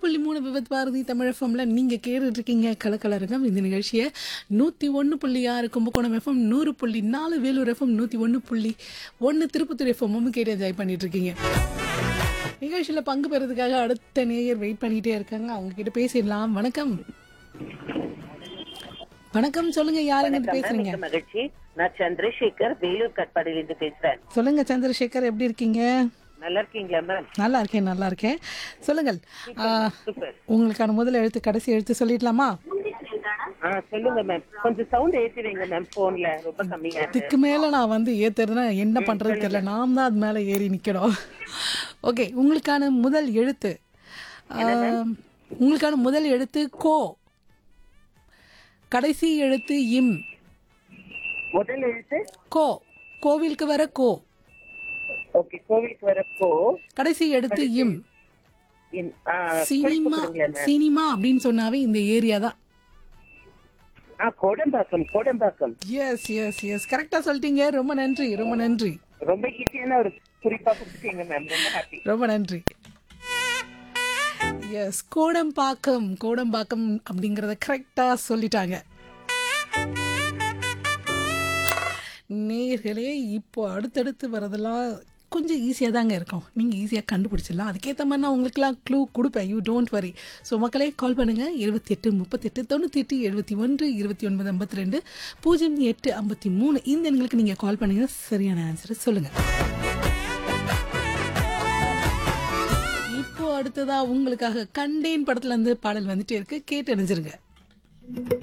புள்ளி மூணு விபத் பாரதி தமிழ் எஃப்எம்ல நீங்க கேட்டுட்டு இருக்கீங்க கலக்கலரங்கம் இந்த நிகழ்ச்சியை நூத்தி ஒன்று புள்ளி ஆறு கும்பகோணம் எஃப்எம் நூறு புள்ளி நாலு வேலூர் எஃப்எம் நூத்தி ஒன்று புள்ளி ஒன்று திருப்பத்தூர் எஃப்எம் கேட்டு என்ஜாய் பண்ணிட்டு இருக்கீங்க நிகழ்ச்சியில் பங்கு பெறதுக்காக அடுத்த நேயர் வெயிட் பண்ணிட்டே இருக்காங்க அவங்க கிட்ட பேசிடலாம் வணக்கம் வணக்கம் சொல்லுங்க யாருங்க பேசுறீங்க மிக்க மகிழ்ச்சி நான் சந்திரசேகர் வேலூர் கட்பாடியிலிருந்து பேசுறேன் சொல்லுங்க சந்திரசேகர் எப்படி இருக்கீங்க நல்லா இருக்கீங்களா மேம் நல்லா இருக்கேன் நல்லா இருக்கேன் சொல்லுங்கள் ஆ, சூப்பர் உங்களுக்கான முதல் எழுத்து கடைசி எழுத்து சொல்லிடலாமா ஆ சொல்லுங்க மேம் கொஞ்சம் சவுண்ட் ஏத்தி வைங்க மேம் போன்ல ரொம்ப கம்மியா இருக்கு இதுக்கு மேல நான் வந்து ஏத்துறதுனா என்ன பண்றது தெரியல நாம் தான் அது மேல ஏறி நிக்கணும் ஓகே உங்களுக்கான முதல் எழுத்து ஆ, உங்களுக்கான முதல் எழுத்து கோ கடைசி எழுத்து இம் முதல் எழுத்து கோ கோவிலுக்கு வர கோ ஓகே கோவிலுக்கு வரப்போ கடைசி எழுத்து இம் இன்- ஆ, சினிமா குறிப்பு கொடுங்களேன் ma'am. சினிமா அப்படின்னு சொன்னாவே இந்த ஏரியா தான் ஆ Kodambakkam Kodambakkam yes yes yes கரெக்டா சொல்லிட்டீங்க ரொம்ப நன்றி ரொம்ப நன்றி ரொம்ப ஈஸியான ஒரு குறிப்பா கொடுத்துட்டீங்க மேம் ரொம்ப ஹாப்பி ரொம்ப நன்றி எஸ் கோடம்பாக்கம் கோடம்பாக்கம் அப்படிங்கறத கரெக்டா சொல்லிட்டாங்க நேர்களே இப்போ அடுத்தடுத்து வரதெல்லாம் கொஞ்சம் ஈஸியாக தாங்க இருக்கும் நீங்கள் ஈஸியாக கண்டுபிடிச்சிடலாம் அதுக்கேற்ற மாதிரி நான் உங்களுக்குலாம் க்ளூ கொடுப்பேன் யூ டோன்ட் வரி ஸோ மக்களே கால் பண்ணுங்கள் இருபத்தி எட்டு முப்பத்தெட்டு தொண்ணூற்றி எட்டு எழுபத்தி ஒன்று இருபத்தி ஒன்பது ஐம்பத்தி ரெண்டு பூஜ்ஜியம் எட்டு ஐம்பத்தி மூணு இந்த எண்களுக்கு நீங்கள் கால் பண்ணுங்கள் சரியான ஆன்சரை சொல்லுங்கள் இப்போ அடுத்ததா உங்களுக்காக கண்டேன் படத்துல இருந்து பாடல் வந்துட்டே இருக்கு கேட்டு அணிஞ்சிருங்க